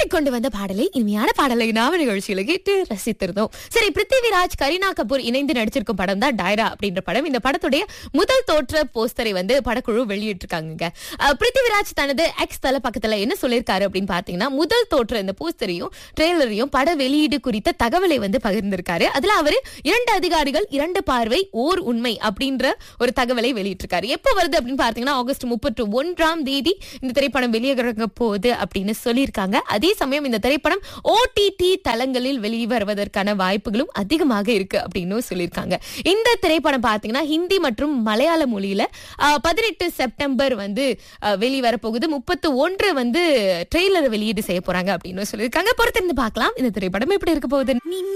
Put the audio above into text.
கொண்டு வந்த பாடலை இனிமையான பாடலை நாம நிகழ்ச்சியில கேட்டு ரசித்திருந்தோம் சரி பிருத்திவிராஜ் கரீனா கபூர் இணைந்து நடிச்சிருக்கும் படம் தான் டைரா அப்படின்ற படம் இந்த படத்துடைய முதல் தோற்ற போஸ்டரை வந்து படக்குழு வெளியிட்டிருக்காங்க அஹ், பிருத்திவிராஜ் தனது எக்ஸ் தல பக்கத்துல என்ன சொல்லியிருக்காரு அப்படின்னு பாத்தீங்கன்னா முதல் தோற்ற இந்த போஸ்டரையும் ட்ரெய்லரையும் பட வெளியீடு குறித்த தகவலை வந்து பகிர்ந்திருக்காரு அதுல அவரு இரண்டு அதிகாரிகள் இரண்டு பார்வை ஓர் உண்மை அப்படின்ற ஒரு தகவலை வெளியிட்டிருக்காரு எப்போ வருது அப்படின்னு பாத்தீங்கன்னா ஆகஸ்ட் முப்பத்தி ஒன்றாம் தேதி இந்த திரைப்படம் வெளியேறங்க போகுது அப்படின்னு சொல்லியிருக்காங்க அதே சமயம் இந்த திரைப்படம் ஓடிடி தளங்களில் வெளிவருவதற்கான வாய்ப்புகளும் அதிகமாக இருக்கு அப்படின்னு சொல்லியிருக்காங்க இந்த திரைப்படம் பாத்தீங்கன்னா ஹிந்தி மற்றும் மலையாள மொழியில பதினெட்டு செப்டம்பர் வந்து அஹ், வெளிவர போகுது முப்பத்து ஒன்று வந்து ட்ரெய்லர் வெளியீடு செய்ய போறாங்க அப்படின்னு சொல்லியிருக்காங்க பொறுத்திருந்து பார்க்கலாம் இந்த திரைப்படம் எப்படி இருக்க போகுது